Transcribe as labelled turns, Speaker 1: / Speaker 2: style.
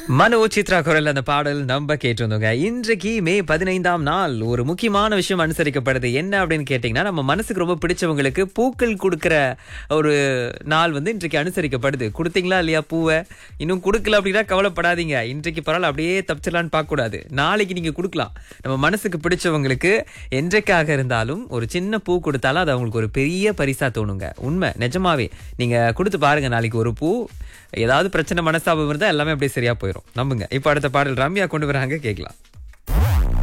Speaker 1: மனோ சித்ரா குரல் அந்த பாடல் நம்ம கேட்டிருந்தோங்க இன்றைக்கு மே பதினைந்தாம் நாள் ஒரு முக்கியமான விஷயம் அனுசரிக்கப்படுது என்ன அப்படின்னு கேட்டிங்கன்னா நம்ம மனசுக்கு ரொம்ப பிடிச்சவங்களுக்கு பூக்கள் கொடுக்கிற ஒரு நாள் வந்து இன்றைக்கு அனுசரிக்கப்படுது கொடுத்தீங்களா இல்லையா பூவை இன்னும் கொடுக்கல அப்படின்னா கவலைப்படாதீங்க இன்றைக்கு பரவாயில்ல அப்படியே தப்பிச்சிடலான்னு பார்க்கக்கூடாது நாளைக்கு நீங்க கொடுக்கலாம் நம்ம மனசுக்கு பிடிச்சவங்களுக்கு என்றைக்காக இருந்தாலும் ஒரு சின்ன பூ கொடுத்தாலும் அது அவங்களுக்கு ஒரு பெரிய பரிசா தோணுங்க உண்மை நிஜமாவே நீங்க கொடுத்து பாருங்க நாளைக்கு ஒரு பூ ஏதாவது பிரச்சனை மனஸ்தாபம் இருந்தா எல்லாமே அப்படியே சரியா போயிடும் நம்புங்க இப்ப அடுத்த பாடல் ரம்யா கொண்டு வராங்க கேட்கலாம்